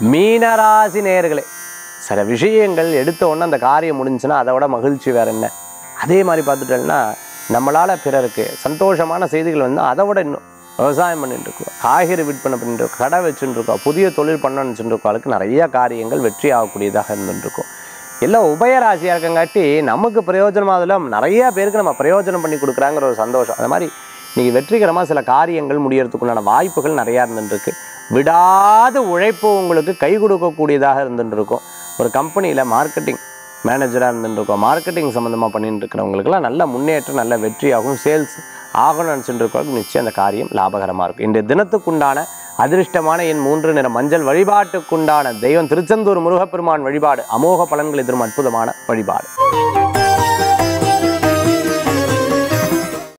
மீனராசி நேயர்களே சில விஷயங்கள் எடுத்த உடனே அந்த காரியம் முடிஞ்சுன்னா அதை விட மகிழ்ச்சி வேற என்ன அதே மாதிரி பார்த்துட்டோம்னா நம்மளால் பிறருக்கு சந்தோஷமான செய்திகள் வந்து அதை விட இன்னும் விவசாயம் பண்ணிட்டு இருக்கோம் காய்கறி விற்பனை பண்ணிட்டு இருக்கோம் கடை வச்சுட்டு இருக்கோம் புதிய தொழில் பண்ணணும்னு சொல்லிட்டு இருக்கோம் அதுக்கு நிறைய காரியங்கள் வெற்றி ஆகக்கூடியதாக இருந்துட்டு இருக்கும் எல்லாம் உபயராசியாக இருக்கங்காட்டி நமக்கு பிரயோஜனமாகல நிறைய பேருக்கு நம்ம பிரயோஜனம் பண்ணி கொடுக்குறாங்கிற ஒரு சந்தோஷம் அது மாதிரி இன்னைக்கு வெற்றிகரமாக சில காரியங்கள் முடியறதுக்குண்டான வாய்ப்புகள் நிறையா இருந்துட்டு இருக்கு விடாத உழைப்பு உங்களுக்கு கை கொடுக்கக்கூடியதாக இருந்துட்டு இருக்கும் ஒரு கம்பெனியில் மார்க்கெட்டிங் மேனேஜராக இருந்துட்டு இருக்கோம் மார்க்கெட்டிங் சம்மந்தமாக பண்ணிட்டு இருக்கிறவங்களுக்குலாம் நல்ல முன்னேற்றம் நல்ல வெற்றியாகும் சேல்ஸ் ஆகணும்னு நினச்சிட்டு இருக்கவங்களுக்கு நிச்சயம் அந்த காரியம் லாபகரமாக இருக்கும் இன்றைய தினத்துக்குண்டான அதிர்ஷ்டமான என் மூன்று நிற மஞ்சள் வழிபாட்டுக்குண்டான தெய்வம் திருச்செந்தூர் முருகப்பெருமான் வழிபாடு அமோக பலன்களை தரும் அற்புதமான வழிபாடு